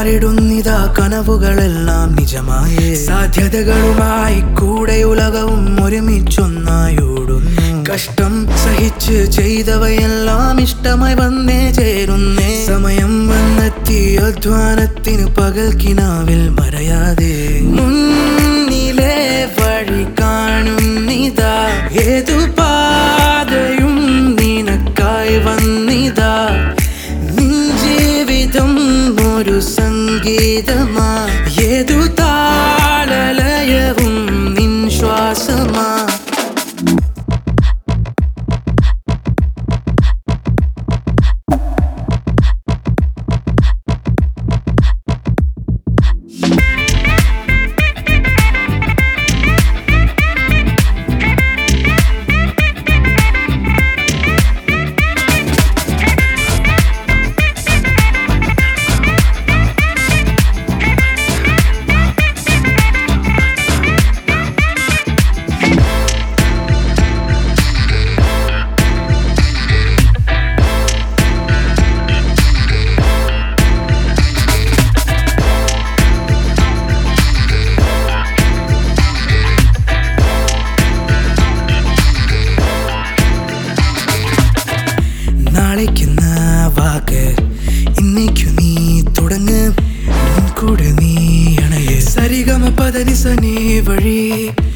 മാറിടുന്നിതാ കനവുകളെല്ലാം നിജമായേ സാധ്യതകളുമായി കൂടെ ഉലകവും ഒരുമിച്ചൊന്നായോടുന്നു കഷ്ടം സഹിച്ച് ചെയ്തവയെല്ലാം ഇഷ്ടമായി വന്നേ ചേരുന്നേ സമയം വന്നെത്തി അധ്വാനത്തിന് പകൽക്കിനാവിൽ മറയാതെ മുന്നിലെ വഴി കാണുന്നിതാ ഏതു പാതയും നിനക്കായി വന്നിതാ നിൻ ജീവിതം ഒരു സംഗീതമാ ഏതു താളലയവും നിൻ ശ്വാസമാ നാളേക്കെന്ന വാക്ക് ഇന്നേക്കു നീ തുടങ്ങ് നിൻ കൂടെ നീ അണയെ സരിഗമ പദനി സനി വഴി